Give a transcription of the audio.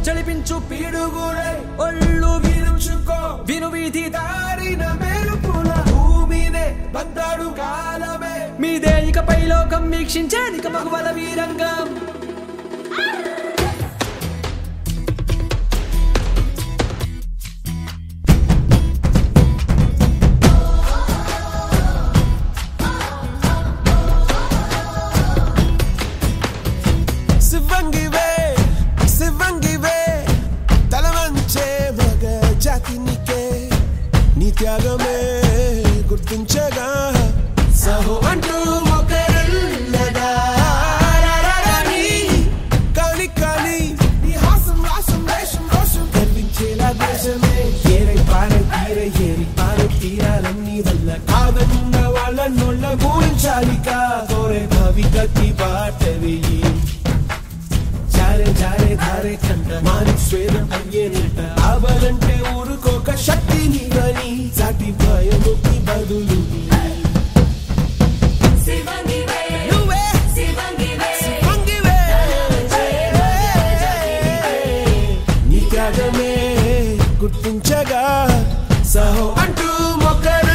జలిపించు పీడుగులై ఒళ్ళు విరుచుకో విను వీధి దారిన మెరుపుల భూమినే బందాడు కాలమే మీదే ఇకపై లోకం వీక్షించేదిక మగువల వీరంగం శివంగివే శివంగివే తలవంచే మగ జాతి నీకే నీ త్యాగమే గుర్తించగా సహో అంటూ మొకరల్లగా రారారాని, కాని కాని నీ హాసం రాసం వేషం రోషం కనిపించేలా దేశమే ఏరై పారై తీరై ఏరి పారై తీరాలన్నీ వల్ల కాదన్న వాళ్ళ నోళ్ళ పూరించాలిక కోరే భావి గతి బాట వెయ్యి జారే జారే ధారే కంట మారి స్వేదం అయ్యేనంట ఆవలంటే ఊరుకోక శక్తిని గని సాటి భయముకి బదులు శివంగివే నువ్వే శివంగివే వంగివే నీ త్యాగమే గుర్తించగా సహో అంటూ మొక్కలు